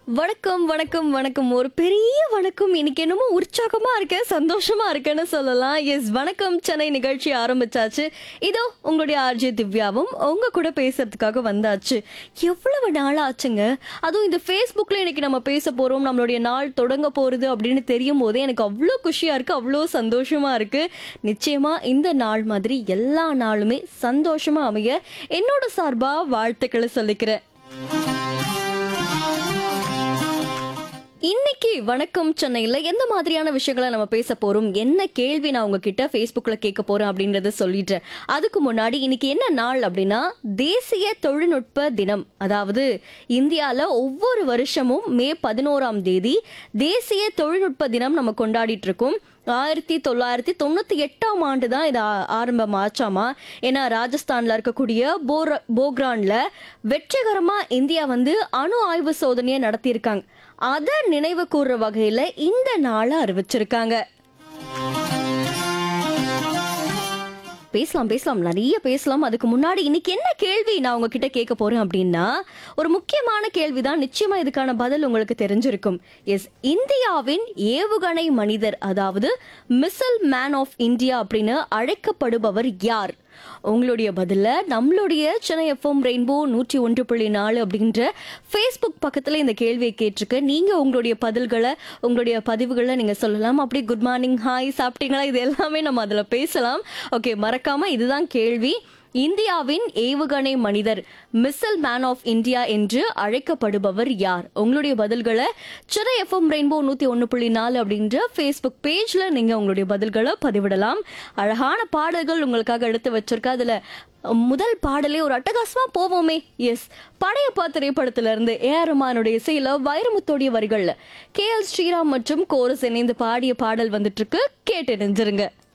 வணக்கம் வணக்கம் வணக்கம் ஒரு பெரிய வணக்கம் இன்னைக்கு என்னமோ உற்சாகமா இருக்கேன் சந்தோஷமா இருக்கேன்னு சொல்லலாம் எஸ் வணக்கம் சென்னை நிகழ்ச்சி ஆரம்பிச்சாச்சு இதோ உங்களுடைய ஆர்ஜே திவ்யாவும் உங்க கூட பேசுறதுக்காக வந்தாச்சு எவ்வளவு நாள் ஆச்சுங்க அதுவும் இந்த ஃபேஸ்புக்ல இன்னைக்கு நம்ம பேச போறோம் நம்மளுடைய நாள் தொடங்க போறது அப்படின்னு தெரியும் போதே எனக்கு அவ்வளோ குஷியா இருக்கு அவ்வளோ சந்தோஷமா இருக்கு நிச்சயமா இந்த நாள் மாதிரி எல்லா நாளுமே சந்தோஷமா அமைய என்னோட சார்பா வாழ்த்துக்களை சொல்லிக்கிறேன் இன்னைக்கு வணக்கம் சென்னையில் எந்த மாதிரியான விஷயங்களை நம்ம பேச போறோம் என்ன கேள்வி நான் உங்ககிட்ட ஃபேஸ்புக்ல கேட்க போறேன் அப்படின்றத சொல்லிட்டேன் அதுக்கு முன்னாடி இன்னைக்கு என்ன நாள் அப்படின்னா தேசிய தொழில்நுட்ப தினம் அதாவது இந்தியால ஒவ்வொரு வருஷமும் மே பதினோராம் தேதி தேசிய தொழில்நுட்ப தினம் நம்ம கொண்டாடிட்டு இருக்கோம் ஆயிரத்தி தொள்ளாயிரத்தி தொண்ணூத்தி எட்டாம் ஆண்டு தான் இது ஆ- ஆரம்பமாச்சாமா ஏன்னா ராஜஸ்தான்ல இருக்கக்கூடிய போர் போக்ரான்ல வெற்றிகரமா இந்தியா வந்து அணு ஆய்வு சோதனையை நடத்தியிருக்காங்க அதை நினைவு கூறுற வகையில இந்த நாளை அறிவிச்சிருக்காங்க பேசலாம் பேசலாம் நிறைய பேசலாம் அதுக்கு முன்னாடி இன்னைக்கு என்ன கேள்வி நான் உங்ககிட்ட கேட்க போறேன் அப்படின்னா ஒரு முக்கியமான கேள்விதான் நிச்சயமா இதுக்கான பதில் உங்களுக்கு தெரிஞ்சிருக்கும் எஸ் இந்தியாவின் ஏவுகணை மனிதர் அதாவது மிசல் மேன் ஆஃப் இந்தியா அப்படின்னு அழைக்கப்படுபவர் யார் உங்களுடைய பதில நம்மளுடைய சென்னை எஃப்எம் ரெயின்போ நூற்றி ஒன்று புள்ளி நாலு அப்படின்ற ஃபேஸ்புக் பக்கத்தில் இந்த கேள்வியை கேட்டிருக்கு நீங்கள் உங்களுடைய பதில்களை உங்களுடைய பதிவுகளை நீங்கள் சொல்லலாம் அப்படியே குட் மார்னிங் ஹாய் சாப்பிட்டீங்களா இது எல்லாமே நம்ம அதில் பேசலாம் ஓகே மறக்காம இதுதான் கேள்வி இந்தியாவின் ஏவுகணை மனிதர் மிசல் மேன் ஆஃப் இந்தியா என்று அழைக்கப்படுபவர் யார் உங்களுடைய பதில்களை சென்னை எஃப்எம் ரெயின்போ நூற்றி ஒன்று புள்ளி நாலு அப்படின்ற ஃபேஸ்புக் பேஜில் நீங்கள் உங்களுடைய பதில்களை பதிவிடலாம் அழகான பாடல்கள் உங்களுக்காக எடுத்து வச்சிருக்கா அதில் முதல் பாடலே ஒரு அட்டகாசமா போவோமே எஸ் படையப்பா திரைப்படத்துல இருந்து ஏஆர் ரஹ்மானுடைய இசையில வைரமுத்தோடைய வரிகள்ல கே எல் ஸ்ரீராம் மற்றும் கோரஸ் இணைந்து பாடிய பாடல் வந்துட்டு இருக்கு கேட்டு நெஞ்சிருங்க